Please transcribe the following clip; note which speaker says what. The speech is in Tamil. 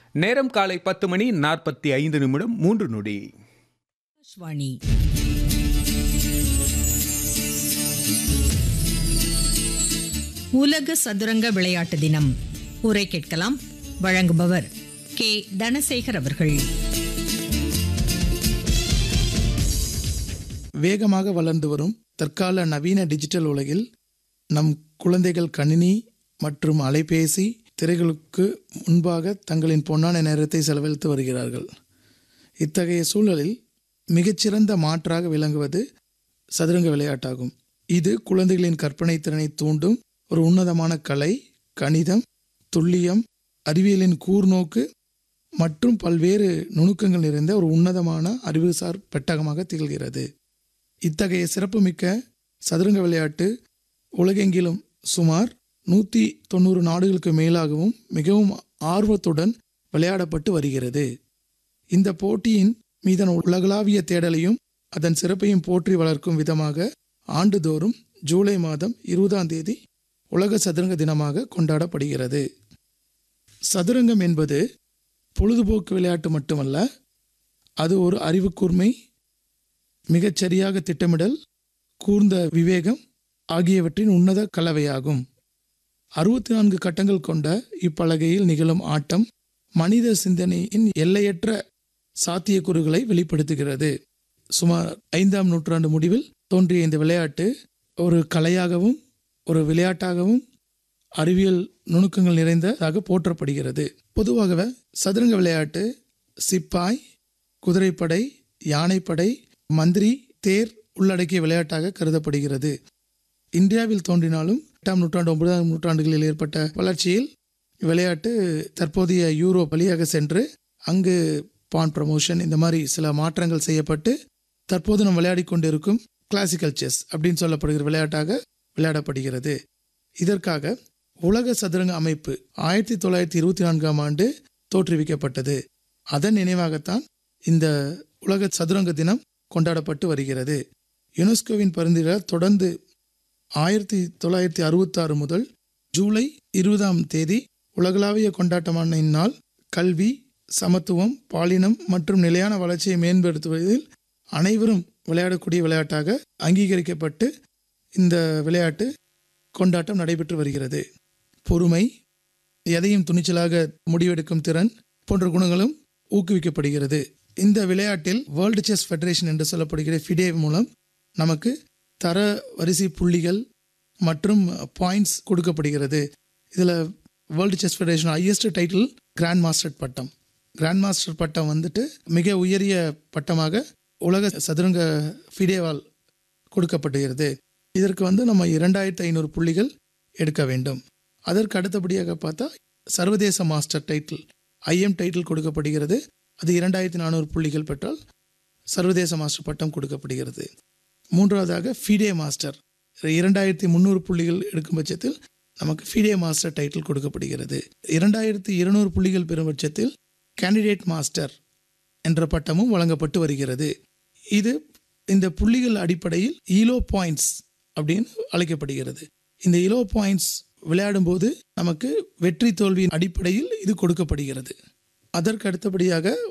Speaker 1: நேரம் காலை பத்து மணி நாற்பத்தி ஐந்து நிமிடம் மூன்று நொடி
Speaker 2: ஆகாஷ்வாணி உலக சதுரங்க விளையாட்டு தினம் உரை கேட்கலாம் வழங்குபவர் கே தனசேகர் அவர்கள்
Speaker 3: வேகமாக வளர்ந்து வரும் தற்கால நவீன டிஜிட்டல் உலகில் நம் குழந்தைகள் கணினி மற்றும் அலைபேசி திரைகளுக்கு முன்பாக தங்களின் பொன்னான நேரத்தை செலவழித்து வருகிறார்கள் இத்தகைய சூழலில் மிகச்சிறந்த மாற்றாக விளங்குவது சதுரங்க விளையாட்டாகும் இது குழந்தைகளின் கற்பனை திறனை தூண்டும் ஒரு உன்னதமான கலை கணிதம் துல்லியம் அறிவியலின் கூர்நோக்கு மற்றும் பல்வேறு நுணுக்கங்கள் நிறைந்த ஒரு உன்னதமான அறிவுசார் பெட்டகமாக திகழ்கிறது இத்தகைய சிறப்புமிக்க சதுரங்க விளையாட்டு உலகெங்கிலும் சுமார் நூற்றி தொண்ணூறு நாடுகளுக்கு மேலாகவும் மிகவும் ஆர்வத்துடன் விளையாடப்பட்டு வருகிறது இந்த போட்டியின் மீதான உலகளாவிய தேடலையும் அதன் சிறப்பையும் போற்றி வளர்க்கும் விதமாக ஆண்டுதோறும் ஜூலை மாதம் இருபதாம் தேதி உலக சதுரங்க தினமாக கொண்டாடப்படுகிறது சதுரங்கம் என்பது பொழுதுபோக்கு விளையாட்டு மட்டுமல்ல அது ஒரு அறிவுக்கூர்மை மிகச்சரியாக திட்டமிடல் கூர்ந்த விவேகம் ஆகியவற்றின் உன்னத கலவையாகும் அறுபத்தி நான்கு கட்டங்கள் கொண்ட இப்பலகையில் நிகழும் ஆட்டம் மனித சிந்தனையின் எல்லையற்ற சாத்தியக்கூறுகளை வெளிப்படுத்துகிறது சுமார் ஐந்தாம் நூற்றாண்டு முடிவில் தோன்றிய இந்த விளையாட்டு ஒரு கலையாகவும் ஒரு விளையாட்டாகவும் அறிவியல் நுணுக்கங்கள் நிறைந்ததாக போற்றப்படுகிறது பொதுவாகவே சதுரங்க விளையாட்டு சிப்பாய் குதிரைப்படை யானைப்படை மந்திரி தேர் உள்ளடக்கிய விளையாட்டாக கருதப்படுகிறது இந்தியாவில் தோன்றினாலும் எட்டாம் நூற்றாண்டு ஒன்பதாம் நூற்றாண்டுகளில் ஏற்பட்ட வளர்ச்சியில் விளையாட்டு தற்போதைய யூரோ வழியாக சென்று அங்கு பான் ப்ரமோஷன் இந்த மாதிரி சில மாற்றங்கள் செய்யப்பட்டு தற்போது நாம் விளையாடி கொண்டிருக்கும் கிளாசிக்கல் செஸ் அப்படின்னு சொல்லப்படுகிற விளையாட்டாக விளையாடப்படுகிறது இதற்காக உலக சதுரங்க அமைப்பு ஆயிரத்தி தொள்ளாயிரத்தி இருபத்தி நான்காம் ஆண்டு தோற்றுவிக்கப்பட்டது அதன் நினைவாகத்தான் இந்த உலக சதுரங்க தினம் கொண்டாடப்பட்டு வருகிறது யுனெஸ்கோவின் பரிந்துரையால் தொடர்ந்து ஆயிரத்தி தொள்ளாயிரத்தி அறுபத்தாறு முதல் ஜூலை இருபதாம் தேதி உலகளாவிய கொண்டாட்டமான இந்நாள் கல்வி சமத்துவம் பாலினம் மற்றும் நிலையான வளர்ச்சியை மேம்படுத்துவதில் அனைவரும் விளையாடக்கூடிய விளையாட்டாக அங்கீகரிக்கப்பட்டு இந்த விளையாட்டு கொண்டாட்டம் நடைபெற்று வருகிறது பொறுமை எதையும் துணிச்சலாக முடிவெடுக்கும் திறன் போன்ற குணங்களும் ஊக்குவிக்கப்படுகிறது இந்த விளையாட்டில் வேர்ல்டு செஸ் ஃபெடரேஷன் என்று சொல்லப்படுகிற ஃபிடே மூலம் நமக்கு தர வரிசை புள்ளிகள் மற்றும் பாயிண்ட்ஸ் கொடுக்கப்படுகிறது இதில் world chess federation highest title grandmaster பட்டம் கிராண்ட் மாஸ்டர் பட்டம் வந்துட்டு மிக உயரிய பட்டமாக உலக சதுரங்க ஃபிடேவால் கொடுக்கப்படுகிறது இதற்கு வந்து நம்ம இரண்டாயிரத்தி ஐநூறு புள்ளிகள் எடுக்க வேண்டும் அதற்கு அடுத்தபடியாக பார்த்தா சர்வதேச மாஸ்டர் டைட்டில் ஐஎம் டைட்டில் கொடுக்கப்படுகிறது அது இரண்டாயிரத்தி நானூறு புள்ளிகள் பெற்றால் சர்வதேச மாஸ்டர் பட்டம் கொடுக்கப்படுகிறது மூன்றாவதாக ஃபிடே மாஸ்டர் இரண்டாயிரத்தி முந்நூறு புள்ளிகள் எடுக்கும் பட்சத்தில் நமக்கு ஃபிடே மாஸ்டர் டைட்டில் கொடுக்கப்படுகிறது இரண்டாயிரத்தி இருநூறு புள்ளிகள் பெறும் பட்சத்தில் கேண்டிடேட் மாஸ்டர் என்ற பட்டமும் வழங்கப்பட்டு வருகிறது இது இந்த புள்ளிகள் அடிப்படையில் ஈலோ பாயிண்ட்ஸ் அப்படின்னு அழைக்கப்படுகிறது இந்த இலோ பாயிண்ட்ஸ் விளையாடும்போது நமக்கு வெற்றி தோல்வியின் அடிப்படையில் இது கொடுக்கப்படுகிறது அதற்கு அடுத்தபடியாக